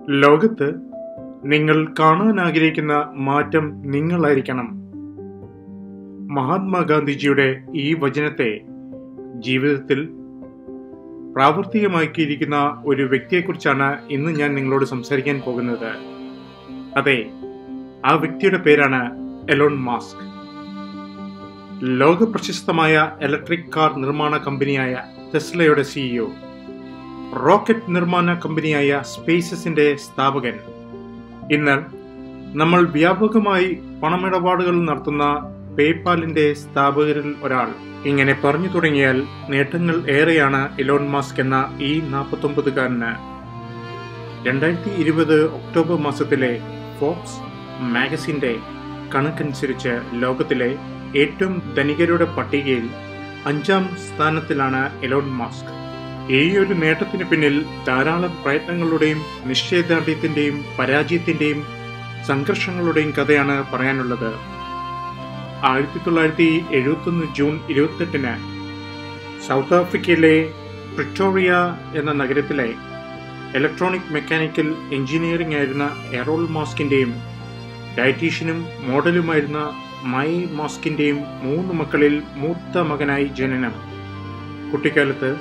ലോകത്ത് നിങ്ങൾ കാണാൻ ആഗ്രഹിക്കുന്ന മാറ്റം നിങ്ങളായിരിക്കണം മഹാത്മാഗാന്ധിജിയുടെ ഈ വചനത്തെ ജീവിതത്തിൽ പ്രാവർത്തികമാക്കിയിരിക്കുന്ന ഒരു വ്യക്തിയെക്കുറിച്ചാണ് ഇന്ന് ഞാൻ നിങ്ങളോട് സംസാരിക്കാൻ പോകുന്നത് അതെ ആ വ്യക്തിയുടെ പേരാണ് എലോൺ മാസ്ക് ലോക പ്രശസ്തമായ ഇലക്ട്രിക് കാർ നിർമ്മാണ കമ്പനിയായ ടെസ്ലയുടെ സിഇഒ റോക്കറ്റ് നിർമ്മാണ കമ്പനിയായ സ്പേസസിന്റെ സ്ഥാപകൻ ഇന്ന് നമ്മൾ വ്യാപകമായി പണമിടപാടുകൾ നടത്തുന്ന പേപാലിന്റെ സ്ഥാപകരിൽ ഒരാൾ ഇങ്ങനെ പറഞ്ഞു തുടങ്ങിയാൽ നേട്ടങ്ങൾ ഏറെയാണ് ഇലോൺ മാസ്ക് എന്ന ഈ നാൽപ്പത്തൊമ്പതുകാരന് രണ്ടായിരത്തി ഇരുപത് ഒക്ടോബർ മാസത്തിലെ ഫോക്സ് മാഗസിന്റെ കണക്കനുസരിച്ച് ലോകത്തിലെ ഏറ്റവും ധനികരുടെ പട്ടികയിൽ അഞ്ചാം സ്ഥാനത്തിലാണ് എലോൺ മാസ്ക് ഈ ഒരു നേട്ടത്തിന് പിന്നിൽ ധാരാളം പ്രയത്നങ്ങളുടെയും നിശ്ചയദാർഢ്യത്തിന്റെയും പരാജയത്തിന്റെയും സംഘർഷങ്ങളുടെയും കഥയാണ് പറയാനുള്ളത് ആയിരത്തി തൊള്ളായിരത്തി എഴുപത്തൊന്ന് ജൂൺ ഇരുപത്തെട്ടിന് സൗത്ത് ആഫ്രിക്കയിലെ പ്രിറ്റോറിയ എന്ന നഗരത്തിലെ ഇലക്ട്രോണിക് മെക്കാനിക്കൽ എഞ്ചിനീയറിംഗ് ആയിരുന്ന എറോൾ മാസ്കിന്റെയും ഡയറ്റീഷ്യനും മോഡലുമായിരുന്ന മൈ മാസ്കിന്റെയും മൂന്ന് മക്കളിൽ മൂത്ത മകനായി ജനനം കുട്ടിക്കാലത്ത്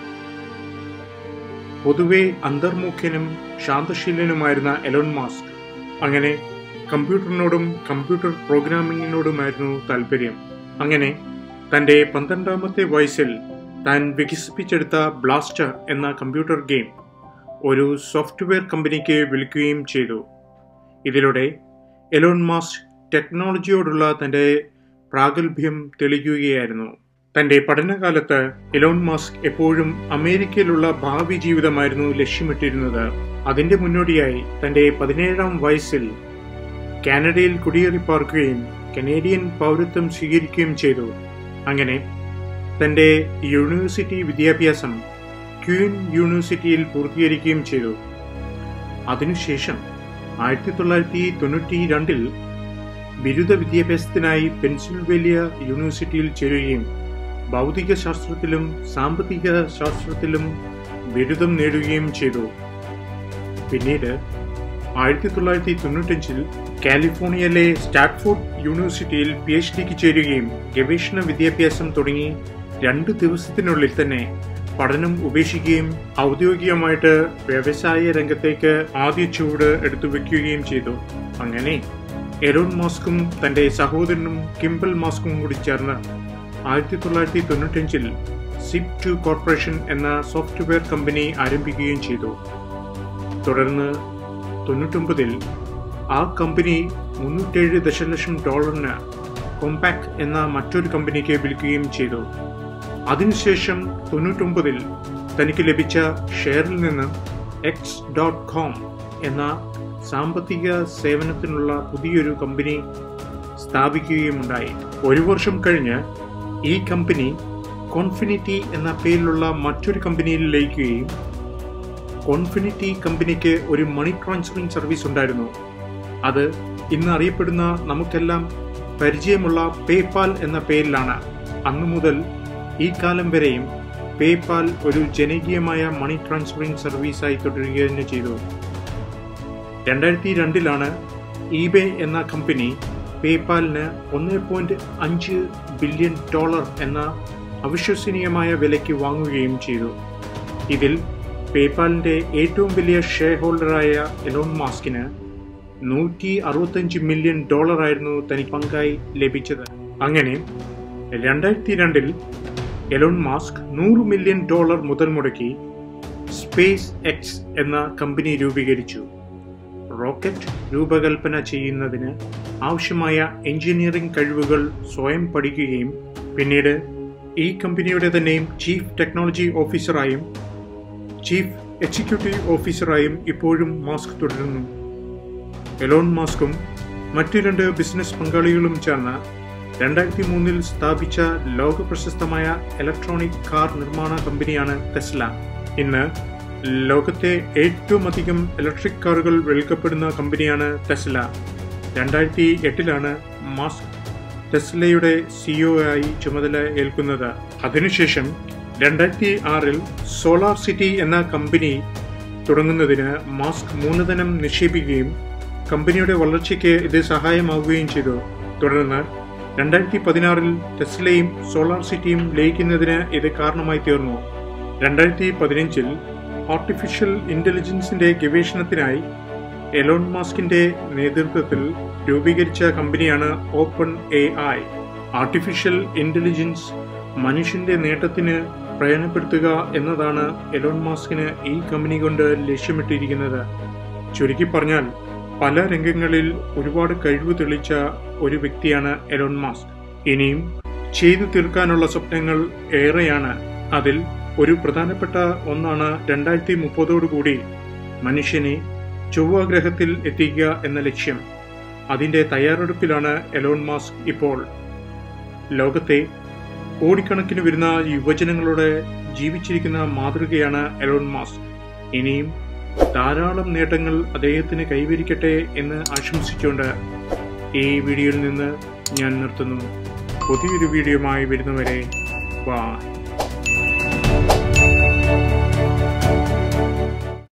പൊതുവെ അന്തർമുഖ്യനും ശാന്തശീലനുമായിരുന്ന എലോൺ മാസ്ക് അങ്ങനെ കമ്പ്യൂട്ടറിനോടും കമ്പ്യൂട്ടർ പ്രോഗ്രാമിങ്ങിനോടുമായിരുന്നു താല്പര്യം അങ്ങനെ തന്റെ പന്ത്രണ്ടാമത്തെ വയസ്സിൽ താൻ വികസിപ്പിച്ചെടുത്ത ബ്ലാസ്റ്റർ എന്ന കമ്പ്യൂട്ടർ ഗെയിം ഒരു സോഫ്റ്റ്വെയർ കമ്പനിക്ക് വിൽക്കുകയും ചെയ്തു ഇതിലൂടെ എലോൺ മാസ്ക് ടെക്നോളജിയോടുള്ള തന്റെ പ്രാഗൽഭ്യം തെളിയിക്കുകയായിരുന്നു തന്റെ പഠനകാലത്ത് എലോൺ മാസ്ക് എപ്പോഴും അമേരിക്കയിലുള്ള ഭാവി ജീവിതമായിരുന്നു ലക്ഷ്യമിട്ടിരുന്നത് അതിന്റെ മുന്നോടിയായി തന്റെ പതിനേഴാം വയസ്സിൽ കാനഡയിൽ കുടിയേറി പാർക്കുകയും കനേഡിയൻ പൗരത്വം സ്വീകരിക്കുകയും ചെയ്തു അങ്ങനെ തന്റെ യൂണിവേഴ്സിറ്റി വിദ്യാഭ്യാസം ക്യൂൻ യൂണിവേഴ്സിറ്റിയിൽ പൂർത്തീകരിക്കുകയും ചെയ്തു അതിനുശേഷം ആയിരത്തി തൊള്ളായിരത്തി തൊണ്ണൂറ്റി രണ്ടിൽ ബിരുദ വിദ്യാഭ്യാസത്തിനായി പെൻസിൽവേലിയ യൂണിവേഴ്സിറ്റിയിൽ ചേരുകയും ഭൗതിക ശാസ്ത്രത്തിലും സാമ്പത്തിക ശാസ്ത്രത്തിലും ബിരുദം നേടുകയും ചെയ്തു പിന്നീട് ആയിരത്തി തൊള്ളായിരത്തി തൊണ്ണൂറ്റഞ്ചിൽ കാലിഫോർണിയയിലെ സ്റ്റാറ്റ്ഫോർഡ് യൂണിവേഴ്സിറ്റിയിൽ പി എച്ച് ഡിക്ക് ചേരുകയും ഗവേഷണ വിദ്യാഭ്യാസം തുടങ്ങി രണ്ട് ദിവസത്തിനുള്ളിൽ തന്നെ പഠനം ഉപേക്ഷിക്കുകയും ഔദ്യോഗികമായിട്ട് വ്യവസായ രംഗത്തേക്ക് ആദ്യ ചുവട് എടുത്തു വെക്കുകയും ചെയ്തു അങ്ങനെ എറോൺ മാസ്കും തന്റെ സഹോദരനും കിംബൽ മാസ്കും കൂടി ചേർന്ന് ആയിരത്തി തൊള്ളായിരത്തി തൊണ്ണൂറ്റഞ്ചിൽ സിപ് ടു കോർപ്പറേഷൻ എന്ന സോഫ്റ്റ്വെയർ കമ്പനി ആരംഭിക്കുകയും ചെയ്തു തുടർന്ന് തൊണ്ണൂറ്റൊമ്പതിൽ ആ കമ്പനി മുന്നൂറ്റേഴ് ദശലക്ഷം ഡോളറിന് കോമ്പാക് എന്ന മറ്റൊരു കമ്പനിക്ക് വിൽക്കുകയും ചെയ്തു അതിനുശേഷം തൊണ്ണൂറ്റൊമ്പതിൽ തനിക്ക് ലഭിച്ച ഷെയറിൽ നിന്ന് എക്സ് ഡോട്ട് കോം എന്ന സാമ്പത്തിക സേവനത്തിനുള്ള പുതിയൊരു കമ്പനി സ്ഥാപിക്കുകയുമുണ്ടായി ഒരു വർഷം കഴിഞ്ഞ് ഈ കമ്പനി കോൺഫിനിറ്റി എന്ന പേരിലുള്ള മറ്റൊരു കമ്പനിയിൽ ലയിക്കുകയും കോൺഫിനിറ്റി കമ്പനിക്ക് ഒരു മണി ട്രാൻസ്ഫറിംഗ് സർവീസ് ഉണ്ടായിരുന്നു അത് ഇന്ന് അറിയപ്പെടുന്ന നമുക്കെല്ലാം പരിചയമുള്ള പേപാൽ എന്ന പേരിലാണ് അന്നു മുതൽ ഈ കാലം വരെയും പേപാൽ ഒരു ജനകീയമായ മണി ട്രാൻസ്ഫറിംഗ് സർവീസായി തുടരുക തന്നെ ചെയ്തു രണ്ടായിരത്തി രണ്ടിലാണ് ഇബേ എന്ന കമ്പനി പേപാലിന് ഒന്ന് പോയിന്റ് അഞ്ച് ബില്യൺ ഡോളർ എന്ന അവിശ്വസനീയമായ വിലയ്ക്ക് വാങ്ങുകയും ചെയ്തു ഇതിൽ പേപാലിന്റെ ഏറ്റവും വലിയ ഷെയർ ഹോൾഡറായ എലോൺ മാസ്കിന് നൂറ്റി അറുപത്തഞ്ച് മില്യൺ ഡോളർ ആയിരുന്നു തനിക്ക് പങ്കായി ലഭിച്ചത് അങ്ങനെ രണ്ടായിരത്തി രണ്ടിൽ എലോൺ മാസ്ക് നൂറ് മില്യൺ ഡോളർ മുതൽ മുടക്കി സ്പേസ് എക്സ് എന്ന കമ്പനി രൂപീകരിച്ചു റോക്കറ്റ് രൂപകൽപ്പന ചെയ്യുന്നതിന് ആവശ്യമായ എഞ്ചിനീയറിംഗ് കഴിവുകൾ സ്വയം പഠിക്കുകയും പിന്നീട് ഈ കമ്പനിയുടെ തന്നെയും ചീഫ് ടെക്നോളജി ഓഫീസറായും ചീഫ് എക്സിക്യൂട്ടീവ് ഓഫീസറായും ഇപ്പോഴും മാസ്ക് തുടരുന്നു എലോൺ മാസ്കും മറ്റു രണ്ട് ബിസിനസ് പങ്കാളികളും ചേർന്ന് രണ്ടായിരത്തി മൂന്നിൽ സ്ഥാപിച്ച ലോക പ്രശസ്തമായ ഇലക്ട്രോണിക് കാർ നിർമ്മാണ കമ്പനിയാണ് ടെസ്ല ഇന്ന് ലോകത്തെ ഏറ്റവും അധികം ഇലക്ട്രിക് കാറുകൾ വിൽക്കപ്പെടുന്ന കമ്പനിയാണ് ടെസ്ല രണ്ടായിരത്തി എട്ടിലാണ് മാസ്ക് ടെസ്ലയുടെ സിഇഒ ആയി ചുമതല ഏൽക്കുന്നത് അതിനുശേഷം രണ്ടായിരത്തി ആറിൽ സോളാർ സിറ്റി എന്ന കമ്പനി തുടങ്ങുന്നതിന് മാസ്ക് മൂലധനം നിക്ഷേപിക്കുകയും കമ്പനിയുടെ വളർച്ചയ്ക്ക് ഇത് സഹായമാവുകയും ചെയ്തു തുടർന്ന് രണ്ടായിരത്തി പതിനാറിൽ ടെസ്ലയും സോളാർ സിറ്റിയും ലയിക്കുന്നതിന് ഇത് കാരണമായി തീർന്നു രണ്ടായിരത്തി പതിനഞ്ചിൽ ആർട്ടിഫിഷ്യൽ ഇന്റലിജൻസിന്റെ ഗവേഷണത്തിനായി എലോൺ മാസ്കിന്റെ നേതൃത്വത്തിൽ രൂപീകരിച്ച കമ്പനിയാണ് Open A I artificial intelligence മനുഷ്യന്റെ നേട്ടത്തിന് പ്രയോജനപ്പെടുത്തുക എന്നതാണ് എലോൺ മാസ്കിന് ഈ കമ്പനി കൊണ്ട് ലക്ഷ്യമിട്ടിരിക്കുന്നത് ചുരുക്കി പറഞ്ഞാൽ പല രംഗങ്ങളിൽ ഒരുപാട് കഴിവ് തെളിയിച്ച ഒരു വ്യക്തിയാണ് എലോൺ മാസ്ക് ഇനിയും ചെയ്തു തീർക്കാനുള്ള സ്വപ്നങ്ങൾ ഏറെയാണ് അതിൽ ഒരു പ്രധാനപ്പെട്ട ഒന്നാണ് രണ്ടായിരത്തി മുപ്പതോടുകൂടി മനുഷ്യനെ ചൊവ്വാഗ്രഹത്തിൽ എത്തിക്കുക എന്ന ലക്ഷ്യം അതിന്റെ തയ്യാറെടുപ്പിലാണ് എലോൺ മാസ്ക് ഇപ്പോൾ ലോകത്തെ കോടിക്കണക്കിന് വരുന്ന യുവജനങ്ങളുടെ ജീവിച്ചിരിക്കുന്ന മാതൃകയാണ് എലോൺ മാസ്ക് ഇനിയും ധാരാളം നേട്ടങ്ങൾ അദ്ദേഹത്തിന് കൈവരിക്കട്ടെ എന്ന് ആശംസിച്ചുകൊണ്ട് ഈ വീഡിയോയിൽ നിന്ന് ഞാൻ നിർത്തുന്നു പുതിയൊരു വീഡിയോയുമായി വരുന്നവരെ ബൈ